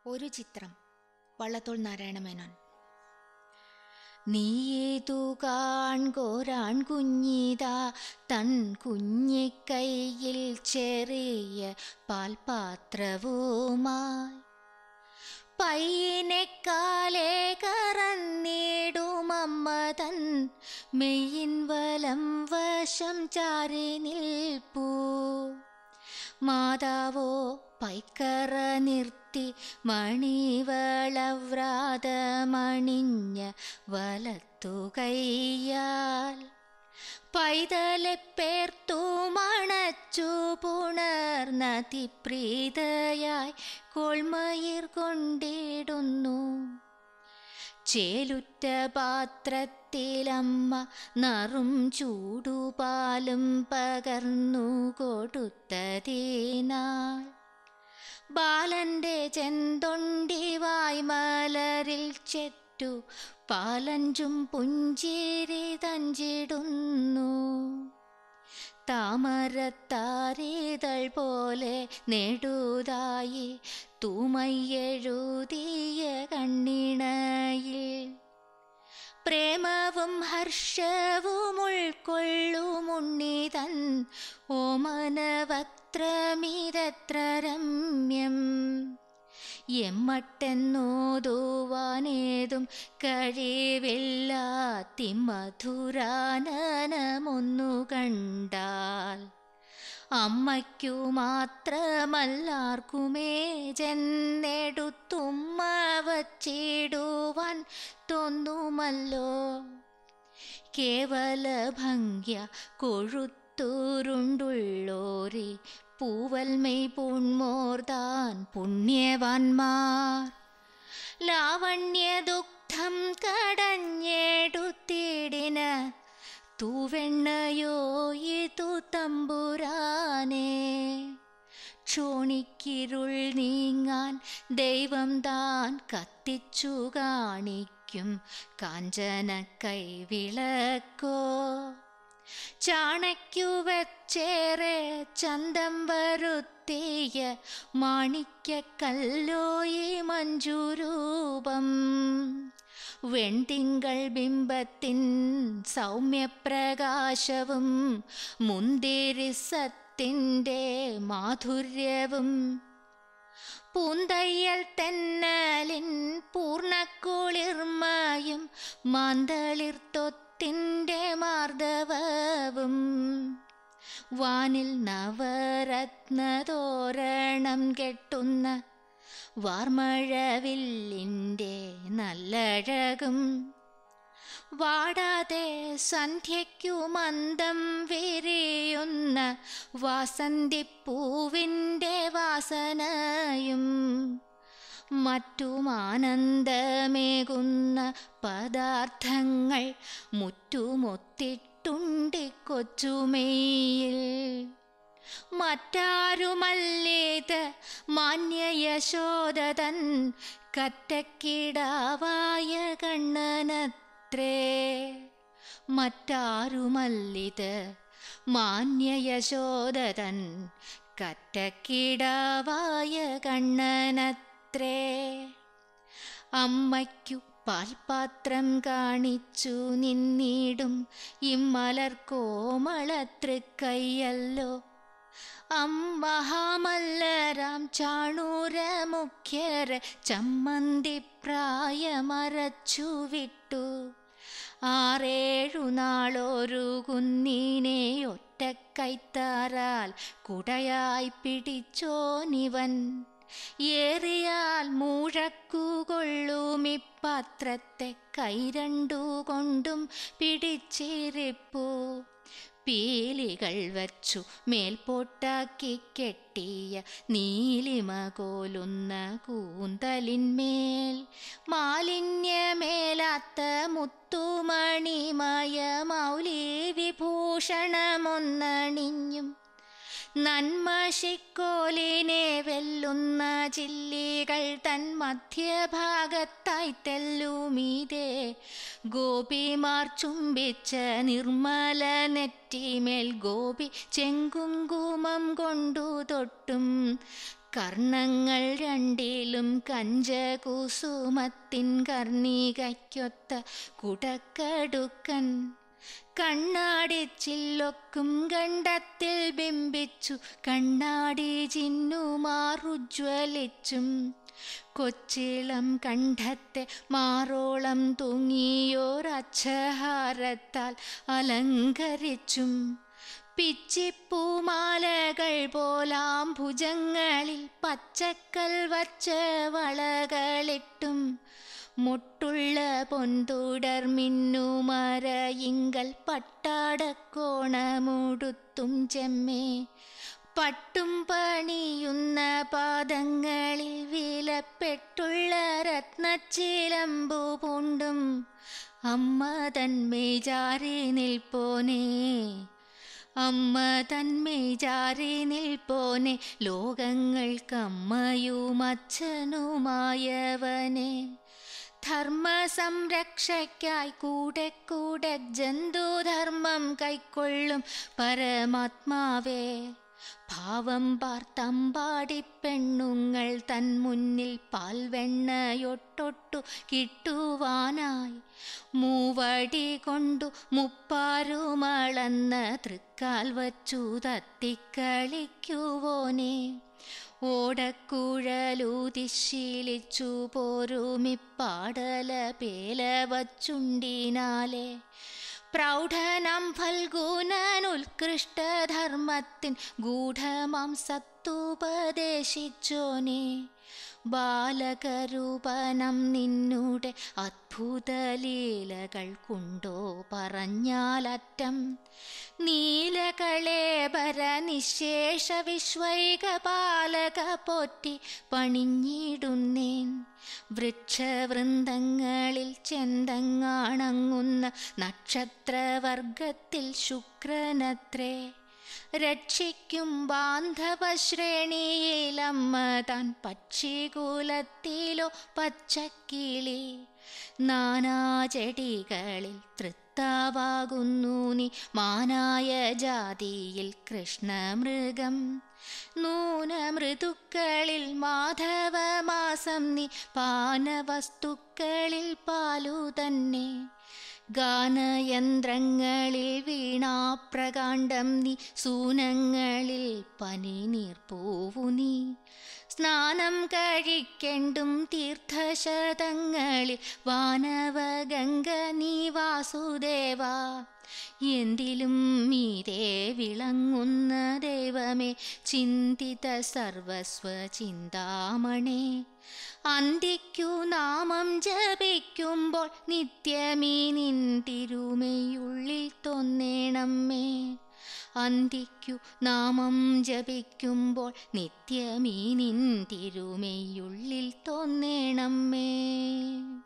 ഒരു ചിത്രം വള്ളത്തോൾ നാരായണമേനോൻ നീയേതു കാൺകോരാൺ കുഞ്ഞിതാ തൻ കുഞ്ഞിക്കൈയിൽ ചെറിയ പാൽപാത്രവുമായി പയ്യനെക്കാലേ കറന്നിടുമമ്മ തൻ മെയ്യിൻ വലം വശം ചാരി നിൽപ്പൂ മാതാവോ പൈക്കറ നിർത്തി മണിവളവ്രാതമണിഞ്ഞ വലത്തു കൈയാൽ പൈതലെ പേർത്തു മണച്ചു പുണർന്ന തിപ്രീതയായി കോൾമയിർ കൊണ്ടിടുന്നു ചേലുറ്റ പാത്രത്തിലമ്മ നറും ചൂടുപാലും പകർന്നു കൊടുത്തതിനാൽ ബാലന്റെ ചെന്തൊണ്ടിവായ് മലരിൽ ചെറ്റു പാലഞ്ചും പുഞ്ചിരി തഞ്ചിടുന്നു താമരത്താരിതൾ പോലെ നെടുതായി തൂമയ്യെഴുതിയ കണ്ണിണയിൽ പ്രേമവും ഹർഷവും ഉൾക്കൊള്ളുമുണ്ണിതൻ ഓമനവക്ത്രമിതത്ര രമ്യം എമ്മട്ടെന്നോതുവാനേതും കഴിവില്ലാത്തി മധുരാനനമൊന്നു കണ്ടാൽ അമ്മയ്ക്കു മാത്രമല്ലാർക്കുമേ ചെന്നെടുത്തുമ്മ വച്ചിടുവാൻ തോന്നുമല്ലോ കേവല ഭംഗ്യ കൊഴുത്തൂരുണ്ടുള്ളോരി പൂവൽമൈ പൂൺമോർതാൻ പുണ്യവാന്മാർ ലാവണ്യ ദുഗ്ധം കടഞ്ഞെടുത്തിടിന തൂവെണ്ണയോ ഇതു തമ്പുരാനേ ക്ഷോണിക്കിരുൾ നീങ്ങാൻ ദൈവം താൻ കത്തിച്ചു കാണിക്കും കാഞ്ചന കൈവിളക്കോ ചാണയ്ക്കു വച്ചേറെ ചന്തം വരുത്തിയ മാണിക്യക്കല്ലോയി മഞ്ജുരൂപം വെൺതിങ്കൾ ബിംബത്തിൻ സൗമ്യപ്രകാശവും മുന്തിരിസത്തിൻ്റെ മാധുര്യവും പൂന്തയ്യൽ തെന്നലിൻ പൂർണ്ണക്കുളിർമയും മാന്തളിർത്തൊത്തിൻ്റെ മാർദ്ദവവും വാനിൽ നവരത്നതോരണം കെട്ടുന്ന വാർമഴവില്ലിൻ്റെ നല്ലഴകും വാടാതെ സന്ധ്യയ്ക്കു മന്ദം വിരിയുന്ന വാസന്തിപ്പൂവിൻ്റെ വാസനയും മറ്റും ആനന്ദമേകുന്ന പദാർത്ഥങ്ങൾ മുറ്റുമൊത്തിട്ടുണ്ടി കൊച്ചുമെയിൽ മറ്റാരുമല്ലേത് മാന്യയശോദതൻ കറ്റക്കിടാവായ കണ്ണനത്രേ മറ്റാരുമല്ലിത് മാന്യയശോദതൻ കറ്റക്കിടാവായ കണ്ണനത്രേ അമ്മയ്ക്കു പാൽപാത്രം കാണിച്ചു നിന്നിടും ഇമ്മലർക്കോമളത്തൃക്കൈയല്ലോ അമ്മഹാമല്ലരാം ചാണൂര മുഖ്യര ചമ്മന്തി പ്രായമറച്ചു വിട്ടു ആറേഴു നാളൊരു കുന്നീനെ ഒറ്റക്കൈത്താറാൽ കുടയായി പിടിച്ചോനിവൻ ഏറിയാൽ മൂഴക്കുകൊള്ളുമിപ്പാത്രത്തെ കൈ രണ്ടു കൊണ്ടും പിടിച്ചിരിപ്പു പീലികൾ വച്ചു മേൽപോട്ടാക്കി കെട്ടിയ നീലിമ കോലുന്ന കൂന്തലിന്മേൽ മാലിന്യമേലാത്ത മുത്തുമണിമയ മൗലി വിഭൂഷണമൊന്നണിഞ്ഞും നന്മശിക്കോലിനെ വെല്ലുന്ന ചില്ലികൾ തൻ മധ്യഭാഗത്തായി തെല്ലുമീതേ ഗോപിമാർ ചുംബിച്ച നിർമ്മല നെറ്റിമേൽ ഗോപി ചെങ്കുങ്കുമം കൊണ്ടു തൊട്ടും കർണങ്ങൾ രണ്ടിലും കഞ്ചകുസുമത്തിൻ കർണികയ്ക്കൊത്ത കുടക്കടുക്കൻ കണ്ണാടിച്ചില്ലൊക്കും ഗണ്ഡത്തിൽ ബിംബിച്ചു കണ്ണാടി ചിന്നുമാറുജ്വലിച്ചും കൊച്ചിളം കണ്ഠത്തെ മാറോളം തൂങ്ങിയോരച്ഛഹാരത്താൽ അലങ്കരിച്ചും പിച്ചിപ്പൂമാലകൾ പോലാം ഭുജങ്ങളിൽ പച്ചക്കൽ വച്ച വളകളിട്ടും മുട്ടുള്ള പൊൻതുടർ മിന്നുമരയിങ്കൽ പട്ടാടക്കോണമുടുത്തും ചെമ്മേ പട്ടും പണിയുന്ന പാദങ്ങളിൽ വിലപ്പെട്ടുള്ള രത്നച്ചിലമ്പു പൂണ്ടും അമ്മ തന്മേജാരി നിൽപ്പോനേ അമ്മ തന്മേജാരി നിൽപ്പോനെ ലോകങ്ങൾക്കമ്മയും അച്ഛനുമായവനെ ധർമ്മ സംരക്ഷയ്ക്കായി കൂടെ കൂടെ ജന്തുധർമ്മം കൈക്കൊള്ളും പരമാത്മാവേ ഭാവം പാർത്തമ്പാടി പെണ്ണുങ്ങൾ തൻ മുന്നിൽ പാൽവെണ്ണയൊട്ടൊട്ടു കിട്ടുവാനായി മൂവടി കൊണ്ടു മുപ്പാരുമളന്ന് തൃക്കാൽ വച്ചു തത്തിക്കളിക്കുവോനെ ഓടക്കുഴലൂതിശീലിച്ചു പോരുമിപ്പാടല പേല വച്ചുണ്ടിനാലേ പ്രൗഢനം ഫൽഗുനനുത്കൃഷ്ടധർമ്മത്തിൻ ഗൂഢമാം സത്തുപദേശിച്ചോനെ ബാലകരൂപനം നിന്നുടെ അത്ഭുത ലീലകൾ കൊണ്ടോ പറഞ്ഞാലറ്റം നീലകളേബര നിശേഷ വിശ്വൈക പാലക പോറ്റി പണിഞ്ഞിടുന്നേൻ വൃക്ഷവൃന്ദങ്ങളിൽ ചെന്തങ്ങാണങ്ങുന്ന നക്ഷത്രവർഗത്തിൽ ശുക്രനത്രേ രക്ഷിക്കും ബാന്ധവശ്രേണിയിലമ്മ താൻ പക്ഷികുലത്തിലോ പച്ചക്കിളി നാനാചെടികളിൽ തൃത്താവാകുന്നു നീ മാനായ ജാതിയിൽ കൃഷ്ണമൃഗം നൂനമൃതുക്കളിൽ മാധവമാസം നീ പാനവസ്തുക്കളിൽ പാലു തന്നെ ഗാനയന്ത്രങ്ങളിൽ വീണാപ്രകാണ്ഡം നീ സൂനങ്ങളിൽ പനി നീർപ്പൂവു നീ സ്നാനം കഴിക്കെണ്ടും തീർത്ഥശതങ്ങളിൽ വാനവഗംഗ നീ വാസുദേവ എന്തിലും മീതേ വിളങ്ങുന്ന ദൈവമേ ചിന്തിത സർവസ്വ ചിന്താമണേ അന്തിക്കു നാമം ജപിക്കുമ്പോൾ നിത്യമീ നിൻ തിരുമയുള്ളിൽ തോന്നേണമ്മേ അന്തിക്കു നാമം ജപിക്കുമ്പോൾ നിത്യമീ നിൻ തിരുമയുള്ളിൽ തോന്നേണമ്മേ